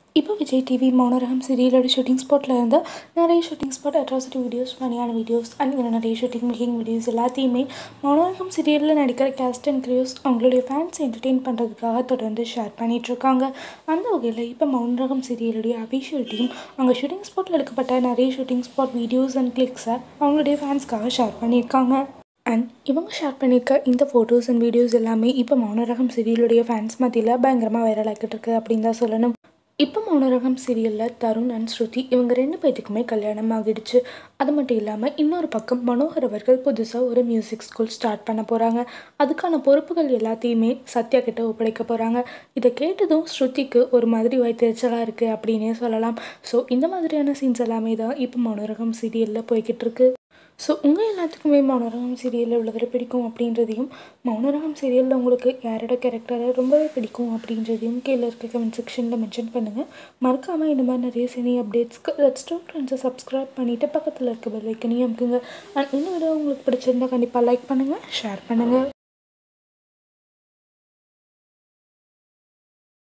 இப்போ விஜய் டிவி மௌனரகம் சீரியலோட ஷூட்டிங் ஸ்பாட்டில் இருந்து நிறைய ஷூட்டிங் ஸ்பாட் அட்ராசிட்டி வீடியோஸ் ஃபனியான வீடியோஸ் அண்ட் இன்னும் நிறைய ஷூட்டிங் மேக்கிங் வீடியோஸ் எல்லாத்தையுமே மௌனரகம் சீரியலில் நடிக்கிற கேஸ்ட் அண்ட் க்ரியூஸ் அவங்களுடைய ஃபேன்ஸ் என்டர்டெயின் பண்ணுறதுக்காக தொடர்ந்து ஷேர் பண்ணிகிட்ருக்காங்க அந்த வகையில் இப்போ மௌனரகம் சீரியலுடைய அஃபிஷியல் டீம் அவங்க ஷூட்டிங் ஸ்பாட்டில் எடுக்கப்பட்ட நிறைய ஷூட்டிங் ஸ்பாட் வீடியோஸ் அண்ட் கிளிக்ஸை அவங்களுடைய ஃபேன்ஸ்க்காக ஷேர் பண்ணியிருக்காங்க அண்ட் இவங்க ஷேர் பண்ணியிருக்க இந்த ஃபோட்டோஸ் அண்ட் வீடியோஸ் எல்லாமே இப்போ மௌனரகம் சீரியலுடைய ஃபேன்ஸ் மத்தியில் பயங்கரமாக வைரல் ஆகிட்டு இருக்கு அப்படின்னு தான் சொல்லணும் இப்போ மௌனரகம் சீரியலில் தருண் அண்ட் ஸ்ருதி இவங்க ரெண்டு பேத்துக்குமே கல்யாணம் ஆகிடுச்சு அது மட்டும் இல்லாமல் இன்னொரு பக்கம் மனோகர் அவர்கள் புதுசாக ஒரு மியூசிக் ஸ்கூல் ஸ்டார்ட் பண்ண போகிறாங்க அதுக்கான பொறுப்புகள் எல்லாத்தையுமே சத்யா கிட்ட ஒப்படைக்க போகிறாங்க இதை கேட்டதும் ஸ்ருதிக்கு ஒரு மாதிரி வயிற்றுச்சலாக இருக்குது அப்படின்னே சொல்லலாம் ஸோ இந்த மாதிரியான சீன்ஸ் எல்லாமே தான் இப்போ மௌனரகம் சீரியலில் போய்கிட்டு இருக்கு ஸோ உங்கள் எல்லாத்துக்குமே மௌனரகம் சீரியலில் உள்ளவரை பிடிக்கும் அப்படின்றதையும் மௌனரகம் சீரியலில் உங்களுக்கு யாரோட கேரக்டரை ரொம்பவே பிடிக்கும் அப்படின்றதையும் கீழே இருக்க கமெண்ட் செக்ஷனில் மென்ஷன் பண்ணுங்கள் மறக்காமல் இந்த மாதிரி நிறைய சினி அப்டேட்ஸ்க்கு லெட்ஸ் டூ ஃப்ரெண்ட்ஸை சப்ஸ்கிரைப் பண்ணிவிட்டு பக்கத்தில் இருக்க பெல் ஐக்கனையும் அமுக்குங்க அண்ட் இந்த வீடியோ உங்களுக்கு பிடிச்சிருந்தா கண்டிப்பாக லைக் பண்ணுங்கள் ஷேர் பண்ணுங்கள்